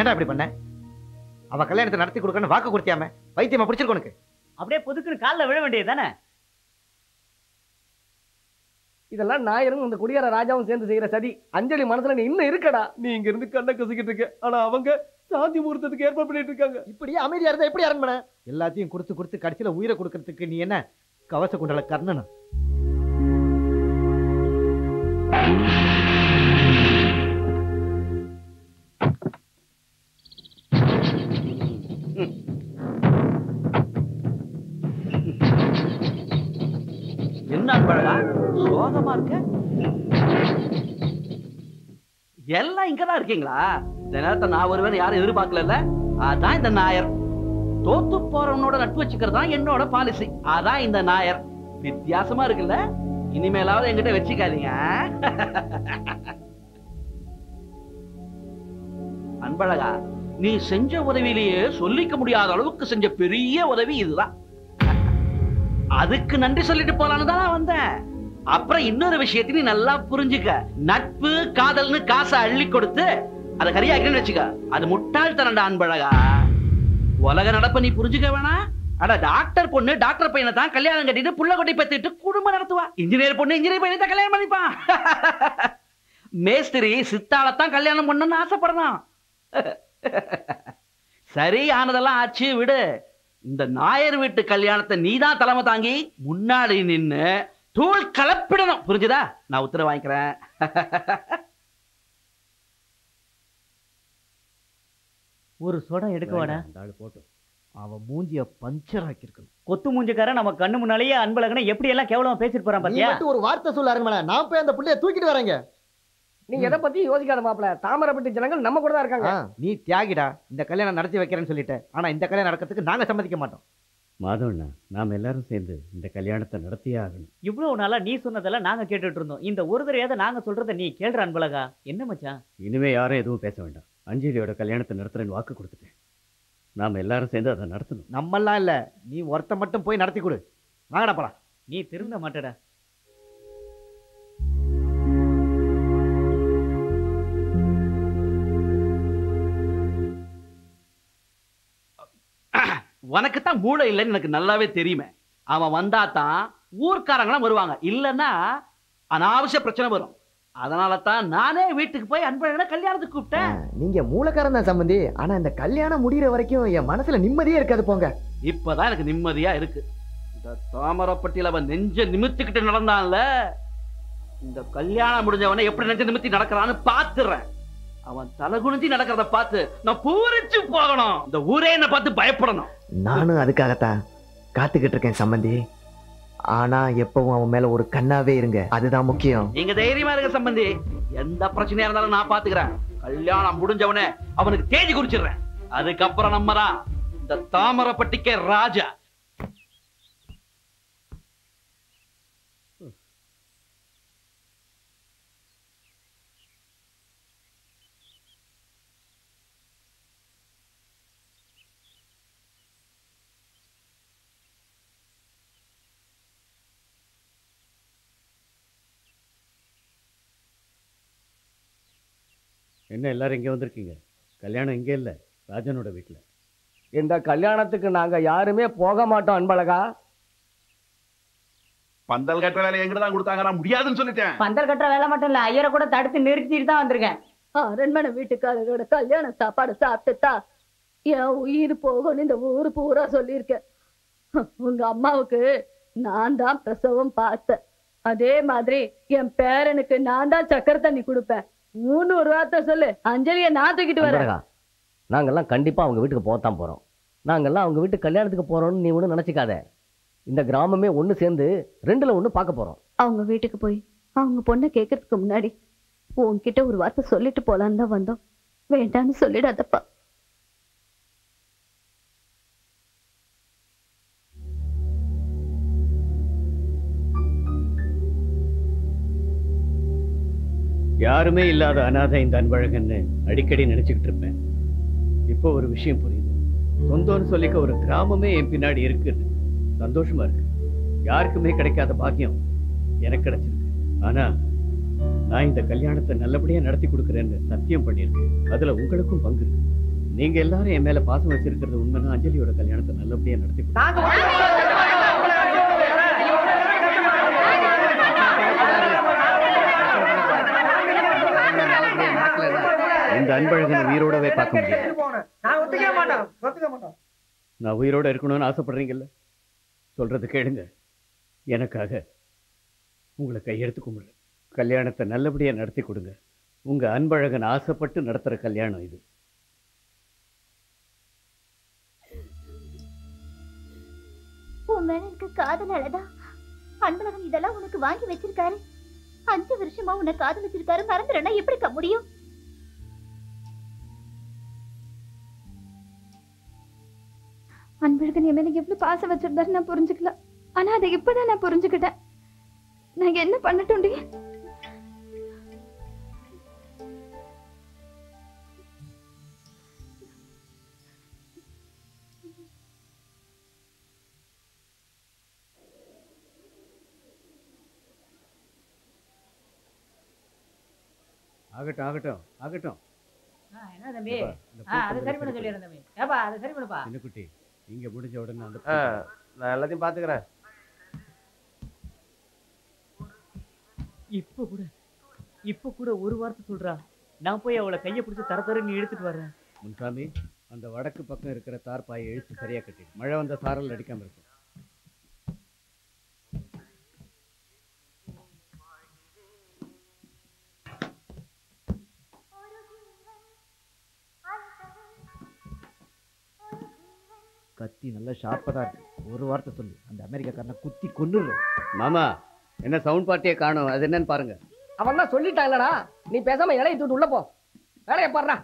ஏன்டா இப்படி பண்ண அவ கல்யாணத்தை நடத்தி கொடுக்கணும் வாக்கு கொடுத்தியாம வைத்தியமா பிடிச்சிருக்கு உனக்கு அப்படியே பொதுக்குன்னு காலில் விழ வேண்டியது தானே இதெல்லாம் நாயரும் இந்த குடியார ராஜாவும் சேர்ந்து செய்யற சதி அஞ்சலி மனசுல நீ இன்னும் இருக்கடா நீ இங்க இருந்து கண்ணை கசிக்கிட்டு இருக்க ஆனா அவங்க சாந்தி முகூர்த்தத்துக்கு ஏற்பாடு பண்ணிட்டு இருக்காங்க இப்படியே அமைதியா இருந்தா எப்படி அரண்மனை எல்லாத்தையும் கொடுத்து கொடுத்து கடைசியில உயிரை கொடுக்கறதுக்கு நீ என்ன கவச குண்டல கர்ணனா என்ன அன்பழகா சோகமா இருக்க எல்லாம் இங்கதான் இருக்கீங்களா இந்த நேரத்தை நான் வருவேன் யாரும் எதிர்பார்க்கல அதான் இந்த நாயர் தோத்து போறவனோட நட்பு வச்சுக்கிறது தான் என்னோட பாலிசி அதான் இந்த நாயர் வித்தியாசமா இருக்குல்ல இனிமேலாவது என்கிட்ட வச்சுக்காதீங்க அன்பழகா நீ செஞ்ச உதவியிலேயே சொல்லிக்க முடியாத அளவுக்கு செஞ்ச பெரிய உதவி இதுதான் அதுக்கு நன்றி சொல்லிட்டு போலான்னு தான் நான் வந்தேன் அப்புறம் இன்னொரு விஷயத்தை நீ நல்லா புரிஞ்சுக்க நட்பு காதல்னு காசை அள்ளி கொடுத்து அதை கரியாக்கிறேன்னு வச்சுக்க அது முட்டாள்தனடா அன்பழகா உலக நடப்ப நீ புரிஞ்சுக்க வேணாம் அட டாக்டர் பொண்ணு டாக்டர் பையனை தான் கல்யாணம் கட்டிட்டு புள்ள கொட்டி பெத்துட்டு குடும்பம் நடத்துவா இன்ஜினியர் பொண்ணு இன்ஜினியர் பையனை தான் கல்யாணம் பண்ணிப்பான் மேஸ்திரி சித்தாலத்தான் கல்யாணம் பண்ணணும்னு ஆசைப்படணும் சரி ஆனதெல்லாம் ஆச்சு விடு இந்த நாயர் வீட்டு கல்யாணத்தை நீதான் தலைமை தாங்கி முன்னாடி நின்னு தூள் கலப்பிடணும் புரிஞ்சுதா நான் உத்தரவு வாங்கிக்கிறேன் ஒரு சொடம் எடுக்கவாடா அந்த ஆளு போட்டும் அவன் மூஞ்சிய பஞ்சர் ஆக்கியிருக்கணும் கொத்து மூஞ்சிக்காரன் நம்ம கண்ணு முன்னாலேயே அன்பழகனை எப்படி எல்லாம் கேவலமா பேசிட்டு போறான் நீ பாத்தியா மட்டும் ஒரு வார்த்தை சொல்ல அரண்மனை நான் போய் அந்த புள்ளைய தூக்கிட்டு வரேங்க நீ எதை பத்தி யோசிக்காத மாப்பிள தாமரப்பட்டி ஜனங்கள் நம்ம கூட தான் இருக்காங்க நீ தியாகிடா இந்த கல்யாணம் நடத்தி வைக்கிறேன்னு சொல்லிட்ட ஆனா இந்த கல்யாணம் நடக்கிறதுக்கு நாங்க சம்மதிக்க மாட்டோம் மாதவண்ணா நாம் எல்லாரும் சேர்ந்து இந்த கல்யாணத்தை நடத்தியே ஆகணும் இவ்வளவு நாளா நீ சொன்னதெல்லாம் நாங்க கேட்டுட்டு இருந்தோம் இந்த ஒரு தடவையாவது நாங்க சொல்றத நீ கேள்ற அன்பழகா என்ன மச்சான் இனிமே யாரும் எதுவும் பேச வேண்டாம் அஞ்சலியோட கல்யாணத்தை நடத்துறேன்னு வாக்கு கொடுத்துட்டேன் நாம் எல்லாரும் சேர்ந்து அதை நடத்தணும் நம்மெல்லாம் இல்ல நீ ஒருத்த மட்டும் போய் நடத்தி கொடு வாங்கடா போலாம் நீ திருந்த மாட்டடா உனக்கு தான் மூளை இல்லைன்னு எனக்கு நல்லாவே தெரியுமே அவன் வந்தா தான் ஊர்க்காரங்களாம் வருவாங்க இல்லைன்னா அனாவசிய பிரச்சனை வரும் அதனால தான் நானே வீட்டுக்கு போய் அன்பழகனை கல்யாணத்துக்கு கூப்பிட்டேன் நீங்க மூலக்காரன் தான் சம்பந்தி ஆனா இந்த கல்யாணம் முடியிற வரைக்கும் என் மனசுல நிம்மதியே இருக்காது போங்க இப்பதான் எனக்கு நிம்மதியா இருக்கு இந்த தாமரப்பட்டியில அவன் நெஞ்ச நிமித்திக்கிட்டு நடந்தான்ல இந்த கல்யாணம் முடிஞ்சவனை எப்படி நெஞ்ச நிமித்தி நடக்கிறான்னு பாத்துறேன் அவன் தலை குனிஞ்சு நடக்கிறத பார்த்து நான் பூரிச்சு போகணும் இந்த ஊரே என்ன பார்த்து பயப்படணும் நானும் அதுக்காகத்தான் காத்துக்கிட்டு இருக்கேன் சம்பந்தி ஆனா எப்பவும் அவன் மேல ஒரு கண்ணாவே இருங்க அதுதான் முக்கியம் நீங்க தைரியமா இருக்க சம்பந்தி எந்த பிரச்சனையா இருந்தாலும் நான் பாத்துக்கிறேன் கல்யாணம் முடிஞ்சவனே அவனுக்கு தேதி குறிச்சிடுறேன் அதுக்கப்புறம் நம்ம தான் இந்த தாமரப்பட்டிக்கே ராஜா என்ன எல்லாரும் இங்கே வந்திருக்கீங்க கல்யாணம் இங்கே இல்லை ராஜனோட வீட்டில் இந்த கல்யாணத்துக்கு நாங்க யாருமே போக மாட்டோம் அன்பழகா பந்தல் கட்டுற வேலை எங்கிட்ட தான் கொடுத்தாங்க நான் முடியாதுன்னு சொல்லிட்டேன் பந்தல் கட்டுற வேலை மட்டும் இல்ல ஐயரை கூட தடுத்து நிறுத்திட்டு தான் வந்திருக்கேன் அரண்மனை வீட்டுக்காரரோட கல்யாண சாப்பாடு சாப்பிட்டுட்டா என் உயிர் போகும்னு இந்த ஊரு பூரா சொல்லியிருக்கேன் உங்க அம்மாவுக்கு நான் தான் பிரசவம் பார்த்தேன் அதே மாதிரி என் பேரனுக்கு நான் தான் சக்கரை தண்ணி கொடுப்பேன் மூணு ஒரு வார்த்தை சொல்லு அஞ்சலியை நான் தூக்கிட்டு வரேன் அன்பழகா நாங்கெல்லாம் கண்டிப்பா அவங்க வீட்டுக்கு போகத்தான் போறோம் நாங்கெல்லாம் அவங்க வீட்டு கல்யாணத்துக்கு போறோம்னு நீ ஒன்றும் நினைச்சுக்காத இந்த கிராமமே ஒன்று சேர்ந்து ரெண்டுல ஒன்று பார்க்க போறோம் அவங்க வீட்டுக்கு போய் அவங்க பொண்ணை கேட்கறதுக்கு முன்னாடி உன்கிட்ட ஒரு வார்த்தை சொல்லிட்டு போலான்னு தான் வந்தோம் வேண்டான்னு சொல்லிடாதப்பா யாருமே இல்லாத அனாதை இந்த அன்பழகன்னு அடிக்கடி நினைச்சுக்கிட்டு இருப்பேன் இப்போ ஒரு விஷயம் புரியுது சொந்தம்னு சொல்லிக்க ஒரு கிராமமே என் பின்னாடி இருக்குது சந்தோஷமா இருக்கு யாருக்குமே கிடைக்காத பாக்கியம் எனக்கு கிடைச்சிருக்கு ஆனா நான் இந்த கல்யாணத்தை நல்லபடியா நடத்தி கொடுக்குறேன்னு சத்தியம் பண்ணியிருக்கேன் அதுல உங்களுக்கும் பங்கு இருக்கு நீங்க எல்லாரும் என் மேல பாசம் வச்சிருக்கிறது உண்மைன்னா அஞ்சலியோட கல்யாணத்தை நல்லபடியா நடத்தி கொடுங்க. இந்த அன்பழகனை உயிரோடவே பார்க்க முடியாது நான் ஒத்துக்க மாட்டேன் ஒத்துக்க மாட்டேன் நான் உயிரோட இருக்கணும்னு ஆசைப்படுறீங்கல்ல சொல்றது கேளுங்க எனக்காக உங்களை கையெடுத்து கும்பிடுறேன் கல்யாணத்தை நல்லபடியா நடத்தி கொடுங்க உங்க அன்பழகன் ஆசைப்பட்டு நடத்துற கல்யாணம் இது உன் மேல இருக்க காதலாலதான் அன்பழகன் இதெல்லாம் உனக்கு வாங்கி வச்சிருக்காரு அஞ்சு வருஷமா உன்னை காதலிச்சிருக்காரு மறந்துடனா எப்படிக்கா முடியும் அன்பழகன் என் மேல எவ்வளவு பாசம் வச்சிருந்தாரு நான் புரிஞ்சுக்கல ஆனா அதை இப்பதான் நான் புரிஞ்சுக்கிட்டேன் நான் என்ன பண்ணட்டும்டி ஆகட்டும் ஆகட்டும் ஆகட்டும் ஆ, என்ன தம்பி அப்பா, இந்த ஆ அதை பூக்களை சரி பண்ண சரி சொல்லிடுறேன் தம்பி ஏப்பா அதை சரி பண்ணுப்பா சின்னக்குட்டி இங்க முடிஞ்ச உடனே அந்த ஆ, நான் எல்லாத்தையும் பாத்துக்கிறேன் இப்ப கூட இப்ப கூட ஒரு வார்த்தை சொல்றா நான் போய் அவளை கையை பிடிச்சி தர தரன்னு இழுத்துட்டு வர்றேன் முன்சாமி அந்த வடக்கு பக்கம் இருக்கிற தார்பாயை இழுத்து சரியா கட்டி மழை வந்த சாரல் அடிக்காம இருக்கும் கத்தி நல்லா ஷார்ப்பா தான் இருக்கு ஒரு வார்த்தை சொல்லு அந்த அமெரிக்காக்காரனை குத்தி கொன்னுடுறேன் மாமா என்ன சவுண்ட் பார்ட்டியே காணும் அது என்னன்னு பாருங்க அவன் தான் சொல்லிட்டாங்களடா நீ பேசாம இலையை தூட்டு உள்ள போ வேலையை பாடுறா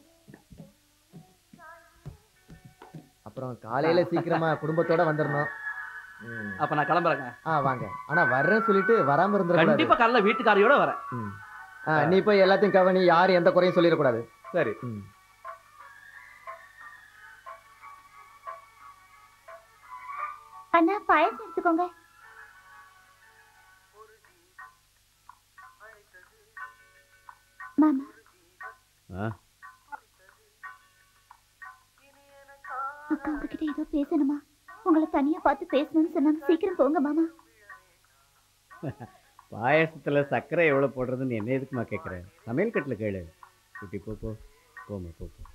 அப்புறம் காலையில சீக்கிரமா குடும்பத்தோட வந்துடணும் ம். அப்ப நான் கிளம்புறேங்க ஆ வாங்க ஆனா வர்றேன்னு சொல்லிட்டு வராம இருந்துடக்கூடாது கண்டிப்பா காலைல வீட்டுக்காரியோட வரேன் ம். ஆ, நீ போய் எல்லாத்தையும் கவனி யாரும் எந்த குறையும் சொல்லிடக்கூடாது சரி ம். அண்ணா பாயசம் எடுத்துக்கோங்க மாமா ஆ? அக்கா உங்ககிட்ட ஏதோ பேசணுமா உங்களை தனியா பார்த்து பேசணும்னு சொன்னாங்க சீக்கிரம் போங்க மாமா பாயசத்துல சர்க்கரை எவ்வளவு போடுறதுன்னு என்ன எதுக்குமா கேட்குறேன் சமையல் கட்டுல கேளு குட்டி போ போ போமா போ போ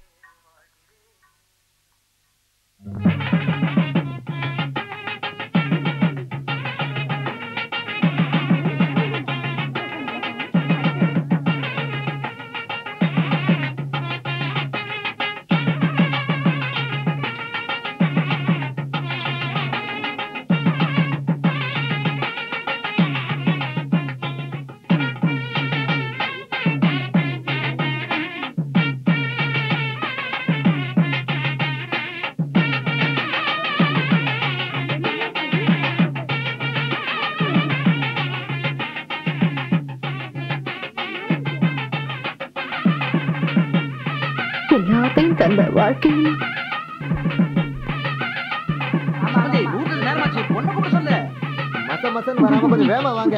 எல்லாத்தையும் தந்த வாழ்க்கையில் சம்பந்தி, நூற்றுக்கு நேரமாச்சு பொண்ணு கூட சொல்லு மச மசன் வராம கொஞ்சம் வேகமா வாங்க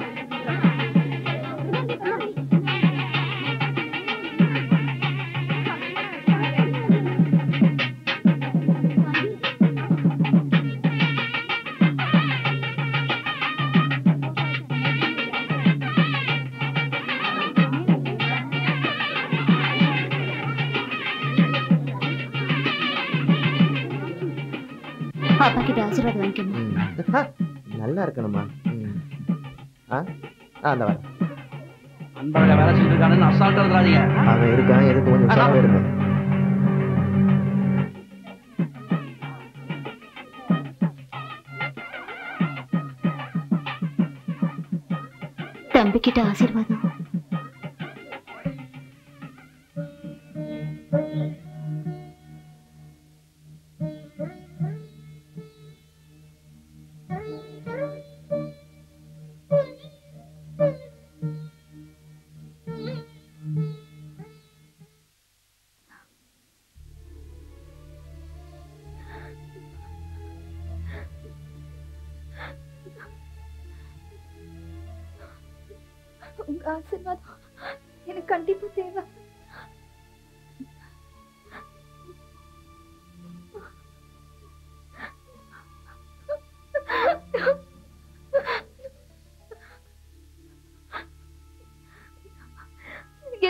அப்பா கிட்ட ஆசீர்வாதம் வாங்கிக்கணும் ம். ஆ, நல்லா இருக்கணுமா ம். ஆ ஆ, அந்த வரேன் அன்பழக வேலை செஞ்சிருக்கானுன்னு அசால்ட்டா இருக்கிறாதீங்க அவன் இருக்கான் எதுக்கு கொஞ்சம் உஷாராவே இருங்க தம்பி கிட்ட ஆசீர்வாதம் உங்க ஆசீர்வாதம் எனக்கு கண்டிப்பா தேவை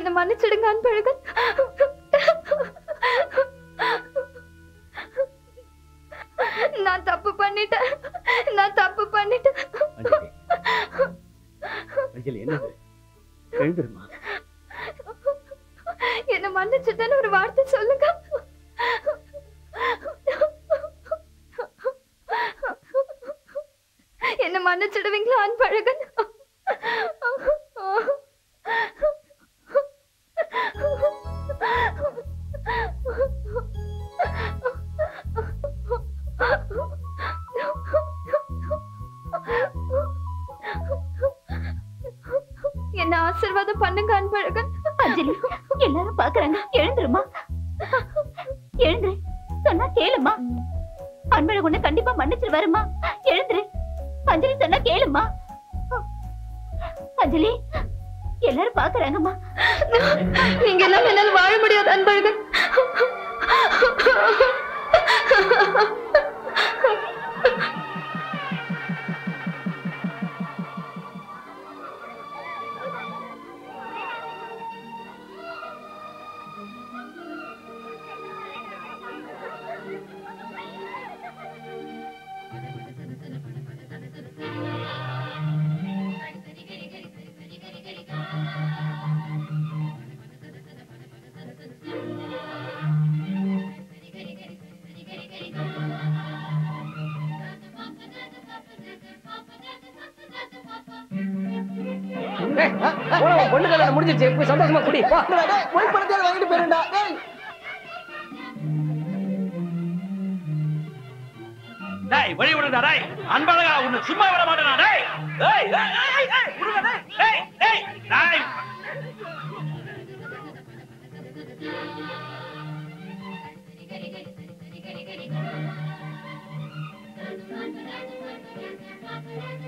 என்ன மன்னிச்சிடுங்க அன்பழகன் நான் தப்பு பண்ணிட்டேன் நான் தப்பு பண்ணிட்டேன் அஞ்சலி அஞ்சலி என்னது எழுந்துருமா என்ன மன்னிச்சிட்டேன்னு ஒரு வார்த்தை சொல்லுங்க என்ன மன்னிச்சிடுவீங்களா அன்பழகன் என்ன ஆசீர்வாதம் பண்ணுங்க அன்பழகன் அஞ்சலி எல்லாரும் பாக்குறாங்க எழுந்துருமா எழுந்துரு சொன்னா கேளுமா அன்பழகு உன்னை கண்டிப்பா மன்னிச்சிரு வருமா எழுந்துரு அஞ்சலி சொன்னா கேளுமா அஞ்சலி எல்லாரும் பாக்குறாங்கம்மா நீங்க எல்லாம் என்னால வாழ முடியாது அன்பழகன் பொண்ணு கல்யாணம் முடிஞ்சிருச்சு போய் சந்தோஷமா குடி வா. போய் பணத்தை வாங்கிட்டு போயிருந்தா டேய் வழி விடுடா டேய் அன்பழகா உன்னை சும்மா விட மாட்டேனா டேய் ஏய் ஏய், ஏய், ஏய், விடுங்க டேய் டேய் டேய் டேய் Thank you.